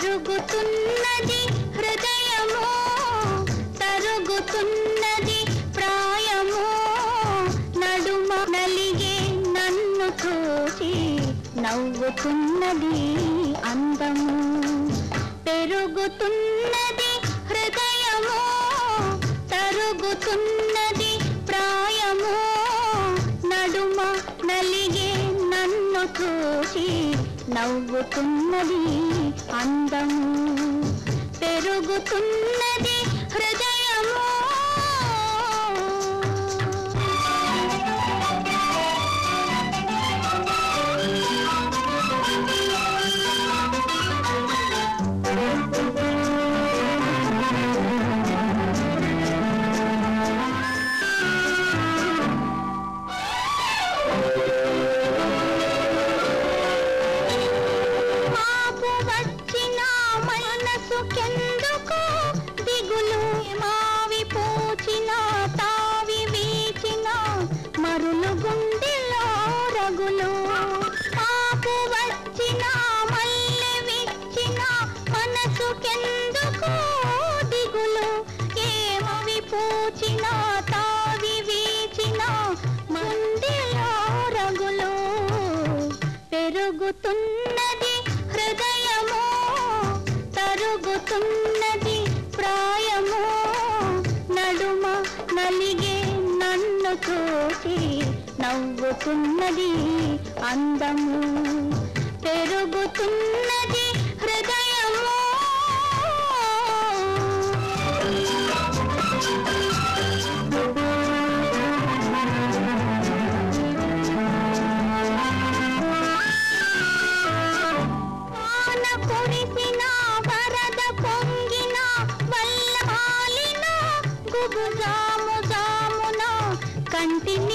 పెరుగుతున్నది హృదయము తరుగుతున్నది ప్రాయము నడుమ నలిగే నన్ను చూసి నవ్వుతున్నది అందము పెరుగుతున్నది హృదయము తరుగుతున్నది ప్రాయము నడుమ నలిగే నన్ను చూసి నవ్వుతున్నది అందము పెరుగుతున్నది హృదయము మాపు వచ్చిన మనసుకెందుకు దిగులు మావి పూచిన తావి వీచిన మరులు గుండెలో రగులు మాపు వచ్చిన మల్లె విచ్చిన మనసుకెందుకు దిగులు ఏమవి పూచిన తావి వీచిన మందిలో రగులు పెరుగుతున్నది హృదయము తరుగుతున్నది ప్రాయము నడుమ నలిగే నన్ను చూసి నవ్వుతున్నది అందము పెరుగుతున్నది హృదయము వాన కురిసిన వరద పొంగిన వల్ల హాలిన గుబుజాము జామున కంటిని